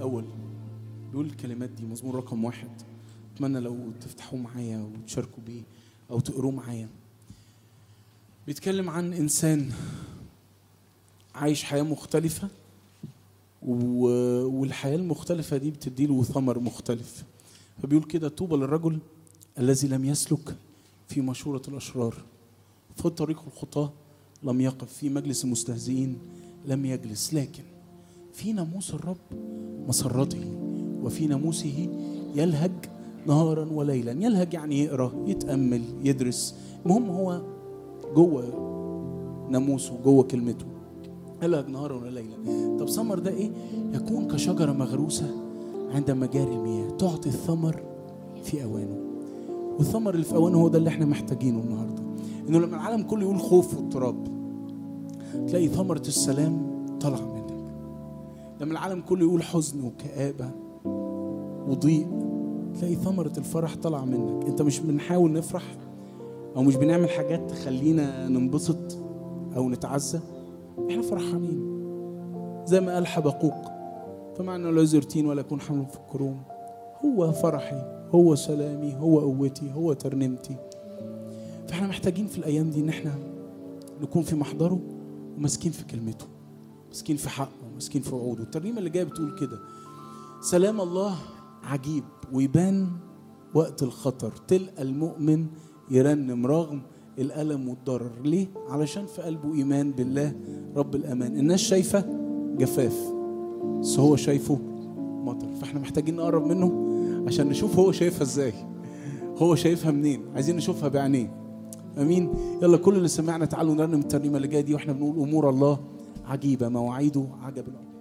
الأول بيقول الكلمات دي مزمور رقم واحد أتمنى لو تفتحوه معايا وتشاركوا بيه أو تقروه معايا بيتكلم عن إنسان عايش حياة مختلفة و... والحياة المختلفة دي بتديله ثمر مختلف فبيقول كده طوبى للرجل الذي لم يسلك في مشورة الأشرار في طريق الخطاة لم يقف في مجلس المستهزئين لم يجلس لكن في ناموس الرب مسرته وفي ناموسه يلهج نهارا وليلا يلهج يعني يقرا يتامل يدرس المهم هو جوه ناموسه جوه كلمته يلهج نهارا وليلا طب ثمر ده ايه يكون كشجره مغروسه عند مجاري المياه تعطي الثمر في اوانه والثمر اللي في اوانه هو ده اللي احنا محتاجينه النهارده انه لما العالم كله يقول خوف واضطراب تلاقي ثمرة السلام طالعة منك لما العالم كله يقول حزن وكآبة وضيق تلاقي ثمرة الفرح طالعة منك انت مش بنحاول نفرح او مش بنعمل حاجات تخلينا ننبسط او نتعزى احنا فرحانين زي ما قال حبقوق فمعنى لا زرتين ولا يكون حمل في الكروم هو فرحي هو سلامي هو قوتي هو ترنيمتي فاحنا محتاجين في الايام دي ان احنا نكون في محضره وماسكين في كلمته ماسكين في حقه ماسكين في وعوده الترنيمه اللي جايه بتقول كده سلام الله عجيب ويبان وقت الخطر تلقى المؤمن يرنم رغم الألم والضرر ليه؟ علشان في قلبه إيمان بالله رب الأمان الناس شايفة جفاف بس هو شايفه مطر فاحنا محتاجين نقرب منه عشان نشوف هو شايفها ازاي هو شايفها منين عايزين نشوفها بعينيه امين يلا كل اللي سمعنا تعالوا نرنم الترنيمه اللي جايه دي واحنا بنقول امور الله عجيبه مواعيده عجب الامر